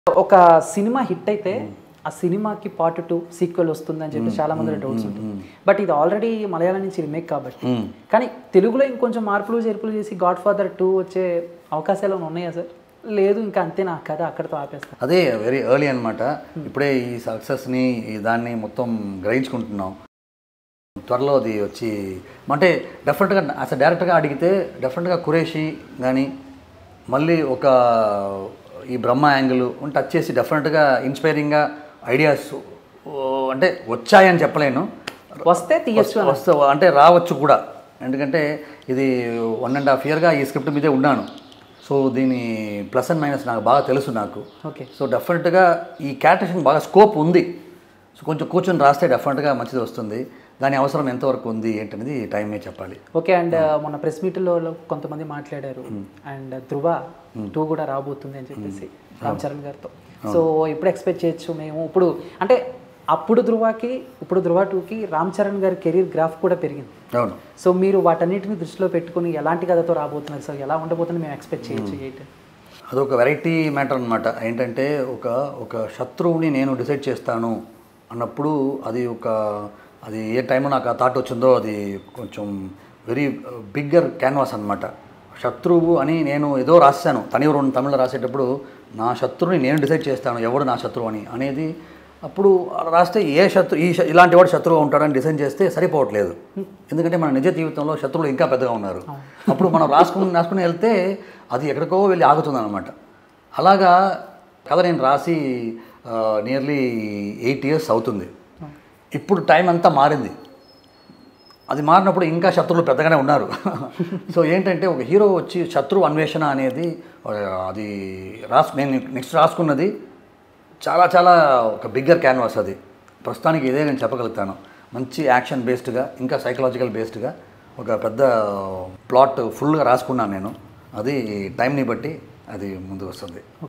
ఒక cinema hit అయితే ఆ సినిమాకి పార్ట్ టూ సీక్వెల్ వస్తుందని చెప్పి చాలా మంది డౌట్స్ ఉంటుంది బట్ ఇది ఆల్రెడీ మలయాళం నుంచి రిమేక్ కాబట్టి కానీ తెలుగులో ఇంకొంచెం మార్పులు చేర్పులు చేసి గాడ్ ఫాదర్ టూ వచ్చే అవకాశాలు ఏమైనా ఉన్నాయా సార్ లేదు ఇంకా అంతే నా కథ అక్కడితో ఆపేస్తాను అదే వెరీ ఎర్లీ అనమాట ఇప్పుడే ఈ సక్సెస్ని ఈ దాన్ని మొత్తం గ్రహించుకుంటున్నాం త్వరలో అది వచ్చి అంటే డెఫినెట్గా అసలు డైరెక్ట్గా అడిగితే డెఫినెట్గా కురేషి కానీ మళ్ళీ ఒక ఈ బ్రహ్మ యాంగిల్ టచ్ చేసి డెఫినెట్గా ఇన్స్పైరింగ్గా ఐడియాస్ అంటే వచ్చాయని చెప్పలేను వస్తే తీయచ్చు అని వస్తే అంటే రావచ్చు కూడా ఎందుకంటే ఇది వన్ అండ్ హాఫ్ ఇయర్గా ఈ స్క్రిప్ట్ మీదే ఉన్నాను సో దీని ప్లస్ అండ్ మైనస్ నాకు బాగా తెలుసు నాకు ఓకే సో డెఫినెట్గా ఈ క్యారెక్టర్స్కి బాగా స్కోప్ ఉంది సో కొంచెం కూర్చొని రాస్తే డెఫినెట్గా మంచిది వస్తుంది దాని అవసరం ఎంతవరకు ఉంది ఏంటనేది టైమే చెప్పాలి ఓకే అండ్ మొన్న ప్రెస్ మీట్లో కొంతమంది మాట్లాడారు అండ్ ధృవ టూ కూడా రాబోతుంది అని చెప్పేసి రామ్ చరణ్ గారితో సో ఎప్పుడు ఎక్స్పెక్ట్ చేయొచ్చు మేము ఇప్పుడు అంటే అప్పుడు ధృవకి ఇప్పుడు ధృవ టూకి రామ్ చరణ్ గారి కెరీర్ గ్రాఫ్ కూడా పెరిగింది అవును సో మీరు వాటన్నిటిని దృష్టిలో పెట్టుకుని ఎలాంటి కథతో రాబోతున్నారు సార్ ఎలా ఉండబోతుంది మేము ఎక్స్పెక్ట్ చేయొచ్చు ఏంటి అదొక వెరైటీ మ్యాటర్ అనమాట ఏంటంటే ఒక ఒక శత్రువుని నేను డిసైడ్ చేస్తాను అన్నప్పుడు అది ఒక అది ఏ టైంలో నాకు ఆ థాట్ వచ్చిందో అది కొంచెం వెరీ బిగ్గర్ క్యాన్వాస్ అనమాట శత్రువు అని నేను ఏదో రాశాను తనివరు తమిళ రాసేటప్పుడు నా శత్రువుని నేను డిసైడ్ చేస్తాను ఎవడు నా శత్రువు అని అనేది అప్పుడు అలా రాస్తే ఏ శత్రు ఈ శ- ఇలాంటి వాడు శత్రువుగా ఉంటాడని డిసైన్ చేస్తే సరిపోవట్లేదు ఎందుకంటే మన నిజ జీవితంలో శత్రువులు ఇంకా పెద్దగా ఉన్నారు అప్పుడు మనం రాసుకుని రాసుకుని వెళ్తే అది ఎక్కడికో వెళ్ళి ఆగుతుంది అనమాట అలాగా కథ నేను రాసి నియర్లీ ఎయిట్ ఇయర్స్ అవుతుంది ఇప్పుడు టైం అంతా మారింది అది మారినప్పుడు ఇంకా శత్రువులు పెద్దగానే ఉన్నారు సో ఏంటంటే ఒక హీరో వచ్చి శత్రువు అన్వేషణ అనేది ఆ, అది రాసు నేను నెక్స్ట్ రాసుకున్నది చాలా చాలా ఒక బిగ్గర్ క్యాన్వాస్ అది ప్రస్తుతానికి ఇదే నేను చెప్పగలుగుతాను మంచి యాక్షన్ బేస్డ్గా ఇంకా సైకలాజికల్ బేస్డ్గా ఒక పెద్ద ప్లాట్ ఫుల్గా రాసుకున్నాను నేను అది టైంని బట్టి అది ముందుకు వస్తుంది